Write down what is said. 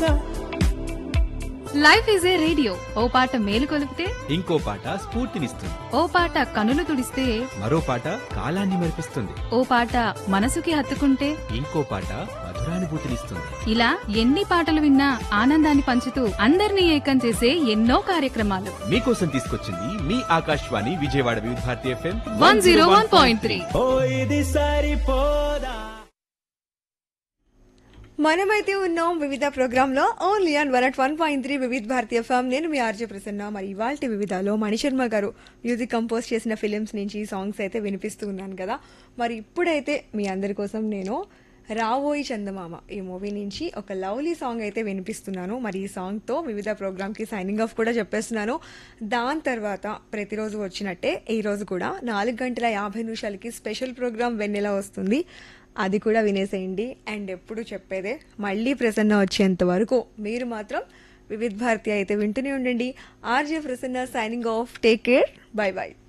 తోడుగా life is a radio ఓ పాట మేలు కొలిపితే ఇంకో పాట స్ఫూర్తినిస్తుంది ఓ పాట కనులు తుడిస్తే మరో పాట కాలాన్ని మరిపిస్తుంది ఓ పాట మనసుకి హత్తుకుంటే ఇంకో పాట మధురానుభూతినిస్తుంది ఇలా ఎన్ని పాటలు విన్నా ఆనందాన్ని పంచుతూ అందరినీ ఏకం చేసే ఎన్నో కార్యక్రమాలు మీకోసం తీసుకొచ్చింది మీ Akashvani Vijayawada Vividh Bharati FM one zero one point three ఓ ఇది సరిపోదా మనమైతే ఉన్నాం వివిధ ప్రోగ్రాంలో only on one at one point three Vividh భారతీయ ఫామ్ నేను మీ ఆర్జే ప్రసన్న మరి ఇవాళ వివిధలో మణిశర్మ గారు మ్యూజిక్ కంపోజ్ చేసిన ఫిలిమ్స్ నుంచి సాంగ్స్ అయితే వినిపిస్తూ ఉన్నాను కదా మరి ఇప్పుడైతే మీ అందరి కోసం నేను రావోయి చందమామ ఈ మూవీ నుంచి ఒక లవ్లీ సాంగ్ అయితే వినిపిస్తున్నాను మరి ఈ సాంగ్తో వివిధ ప్రోగ్రామ్కి సైనింగ్ ఆఫ్ కూడా చెప్పేస్తున్నాను దాని తర్వాత ప్రతిరోజు వచ్చినట్టే ఈ రోజు కూడా నాలుగు గంటల యాభై నిమిషాలకి స్పెషల్ ప్రోగ్రామ్ వెన్నెల వస్తుంది అది కూడా వినేసేయండి అండ్ ఎప్పుడు చెప్పేదే మళ్ళీ ప్రసన్న వచ్చేంత వరకు మీరు మాత్రం వివిధ్ భారతి అయితే వింటూనే ఉండండి RJ Prasanna signing off take care bye by